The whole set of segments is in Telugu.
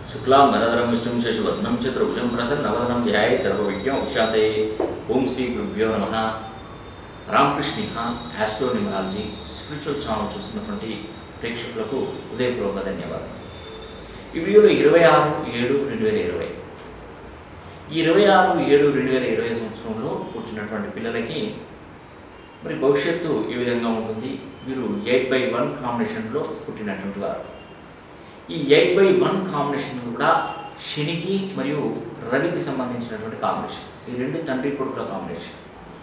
శుక్లాం భరధరం విష్ణుం శశివర్ణం చతుర్భుజం ప్రసన్నవదనం ధ్యాయ సర్వవిజ్ఞం ఉషాతే ఓం శ్రీ గురుభ్యో నమ Ramakrishna astro numerology spiritual channel చూస్తున్నటువంటి ప్రేక్షకులకు ఉదయపూర్వక ధన్యవాదాలు ఈ వీడియోలో ఇరవై ఆరు ఏడు రెండు వేల ఇరవై ఈ ఇరవై ఆరు ఏడు రెండు వేల ఇరవై సంవత్సరంలో పుట్టినటువంటి పిల్లలకి మరి భవిష్యత్తు ఈ విధంగా ఉంటుంది వీరు ఎయిట్ బై వన్ కాంబినేషన్లో పుట్టినటువంటి వారు ఈ ఎయిట్ బై వన్ కాంబినేషన్ కూడా శనికి మరియు రవికి సంబంధించినటువంటి కాంబినేషన్ ఈ రెండు తండ్రి కొడుకుల కాంబినేషన్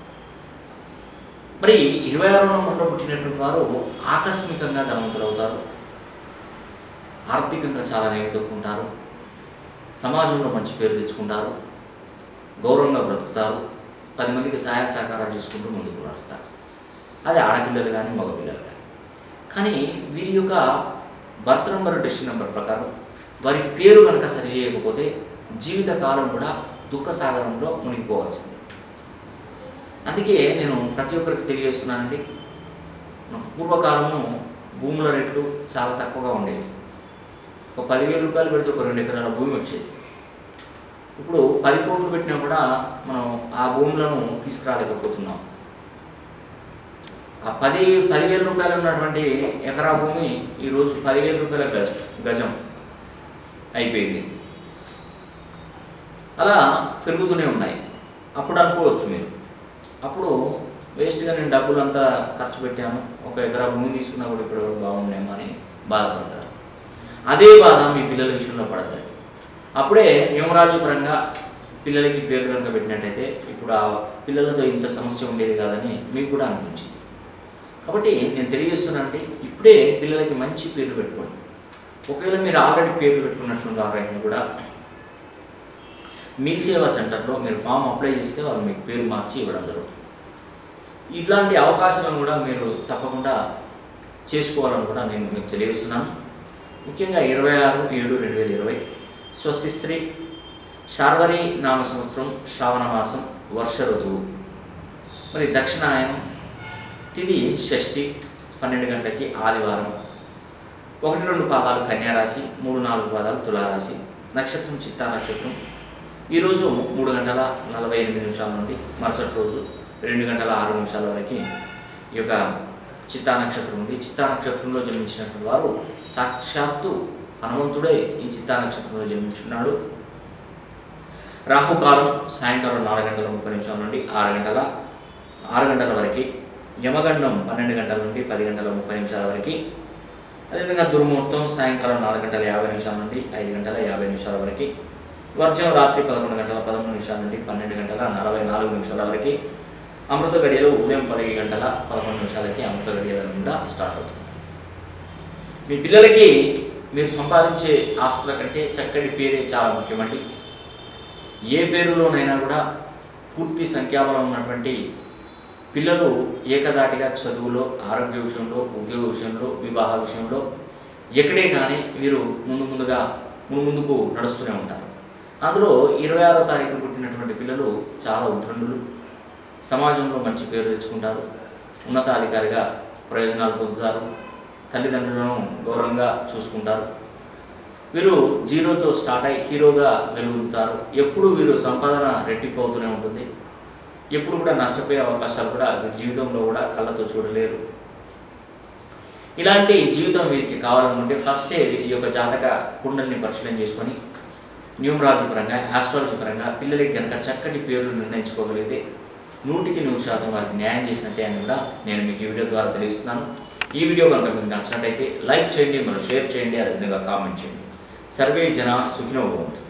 మరి ఇరవై ఆరో నంబర్లో పుట్టినటువంటి వారు ఆకస్మికంగా ధనవంతులు అవుతారు ఆర్థికంగా చాలా నిలదొక్కుంటారు సమాజంలో మంచి పేరు తెచ్చుకుంటారు గౌరవంగా బ్రతుకుతారు పది మందికి సహాయ సహకారాలు చేసుకుంటూ ముందుకు నడుస్తారు అది ఆడపిల్లలు కానీ మగపిల్లలు కానీ కానీ వీరి యొక్క బర్త్ నెంబర్ డెస్టిన్ నెంబర్ ప్రకారం వారి పేరు కనుక సరి చేయకపోతే జీవితకాలం కూడా దుఃఖ సాగరంలో మునిగిపోవాల్సింది అందుకే నేను ప్రతి ఒక్కరికి తెలియజేస్తున్నానండి మనకు పూర్వకాలము భూముల రేట్లు చాలా తక్కువగా ఉండేవి ఒక పదివేల రూపాయలు పెడితే ఒక రెండు ఎకరాల భూమి వచ్చేది ఇప్పుడు పది కోట్లు పెట్టినా కూడా మనం ఆ భూములను తీసుకురాలేకపోతున్నాం ఆ పది పదివేల రూపాయలు ఉన్నటువంటి ఎకరా భూమి ఈరోజు పదివేల రూపాయల గజ గజం అయిపోయింది అలా పెరుగుతూనే ఉన్నాయి అప్పుడు అనుకోవచ్చు మీరు అప్పుడు వేస్ట్గా నేను డబ్బులు అంతా ఖర్చు పెట్టాను ఒక ఎకరా భూమి తీసుకున్నా కూడా ఇప్పుడు బాగుండేమో అని బాధపడతారు అదే బాధ మీ పిల్లల విషయంలో పడతాయి అప్పుడే న్యూమరాలజీ పరంగా పిల్లలకి పేరు కనుక పెట్టినట్టయితే ఇప్పుడు ఆ పిల్లలతో ఇంత సమస్య ఉండేది కాదని మీకు కూడా అనిపించింది కాబట్టి నేను తెలియజేస్తున్నానంటే ఇప్పుడే పిల్లలకి మంచి పేర్లు పెట్టుకోండి ఒకవేళ మీరు ఆల్రెడీ పేర్లు పెట్టుకున్నటువంటి వారైనా కూడా మీ సేవా సెంటర్లో మీరు ఫామ్ అప్లై చేస్తే వాళ్ళు మీకు పేరు మార్చి ఇవ్వడం జరుగుతుంది ఇట్లాంటి అవకాశాలను కూడా మీరు తప్పకుండా చేసుకోవాలని కూడా నేను మీకు తెలియజేస్తున్నాను ముఖ్యంగా ఇరవై ఆరు ఏడు రెండు వేల ఇరవై స్వస్తి స్త్రీ శార్వరి నామ సంవత్సరం శ్రావణ మాసం వర్ష ఋతువు మరి దక్షిణాయనం తిది షష్ఠి పన్నెండు గంటలకి ఆదివారం ఒకటి రెండు పాదాలు కన్యారాశి మూడు నాలుగు పాదాలు తులారాశి నక్షత్రం చిత్తా నక్షత్రం ఈరోజు మూడు గంటల నలభై ఎనిమిది నిమిషాల నుండి మరుసటి రోజు రెండు గంటల ఆరు నిమిషాల వరకు ఈ యొక్క చిత్తా నక్షత్రం ఉంది చిత్తా నక్షత్రంలో జన్మించినటువంటి వారు సాక్షాత్తు హనుమంతుడే ఈ చిత్తా నక్షత్రంలో జన్మించున్నాడు రాహుకాలం సాయంకాలం నాలుగు గంటల ముప్పై నిమిషాల నుండి ఆరు గంటల ఆరు గంటల వరకు యమగండం పన్నెండు గంటల నుండి పది గంటల ముప్పై నిమిషాల వరకు అదేవిధంగా దుర్ముహూర్తం సాయంకాలం నాలుగు గంటల యాభై నిమిషాల నుండి ఐదు గంటల యాభై నిమిషాల వరకు వర్జం రాత్రి పదకొండు గంటల పదమూడు నిమిషాల నుండి పన్నెండు గంటల నలభై నాలుగు నిమిషాల వరకు అమృత గడియలు ఉదయం పది గంటల పదకొండు నిమిషాలకి అమృత గడియల నుండి స్టార్ట్ అవుతుంది మీ పిల్లలకి మీరు సంపాదించే ఆస్తుల కంటే చక్కటి పేరే చాలా ముఖ్యమండి ఏ పేరులోనైనా కూడా పూర్తి సంఖ్యాబలం ఉన్నటువంటి పిల్లలు ఏకదాటిగా చదువులో ఆరోగ్య విషయంలో ఉద్యోగ విషయంలో వివాహ విషయంలో ఎక్కడే కానీ వీరు ముందు ముందుగా ముందు ముందుకు నడుస్తూనే ఉంటారు అందులో ఇరవై ఆరో తారీఖు పుట్టినటువంటి పిల్లలు చాలా ఉద్దండులు సమాజంలో మంచి పేరు తెచ్చుకుంటారు ఉన్నతాధికారిగా ప్రయోజనాలు పొందుతారు తల్లిదండ్రులను గౌరవంగా చూసుకుంటారు వీరు జీరోతో స్టార్ట్ అయ్యి హీరోగా వెలుగుతారు ఎప్పుడు వీరు సంపాదన రెట్టింపు అవుతూనే ఉంటుంది ఎప్పుడు కూడా నష్టపోయే అవకాశాలు కూడా వీరి జీవితంలో కూడా కళ్ళతో చూడలేరు ఇలాంటి జీవితం వీరికి కావాలనుకుంటే ఫస్టే వీరి యొక్క జాతక కుండల్ని పరిశీలన చేసుకొని న్యూమరాలజీ పరంగా ఆస్ట్రాలజీ పరంగా పిల్లలకి కనుక చక్కటి పేర్లు నిర్ణయించుకోగలిగితే నూటికి నూరు శాతం వారికి న్యాయం చేసినట్టే అని కూడా నేను మీకు ఈ వీడియో ద్వారా తెలియజేస్తున్నాను ఈ వీడియో కనుక మీకు నచ్చినట్టయితే లైక్ చేయండి మరియు షేర్ చేయండి అదేవిధంగా కామెంట్ చేయండి సర్వే జన సుఖినో భవంతు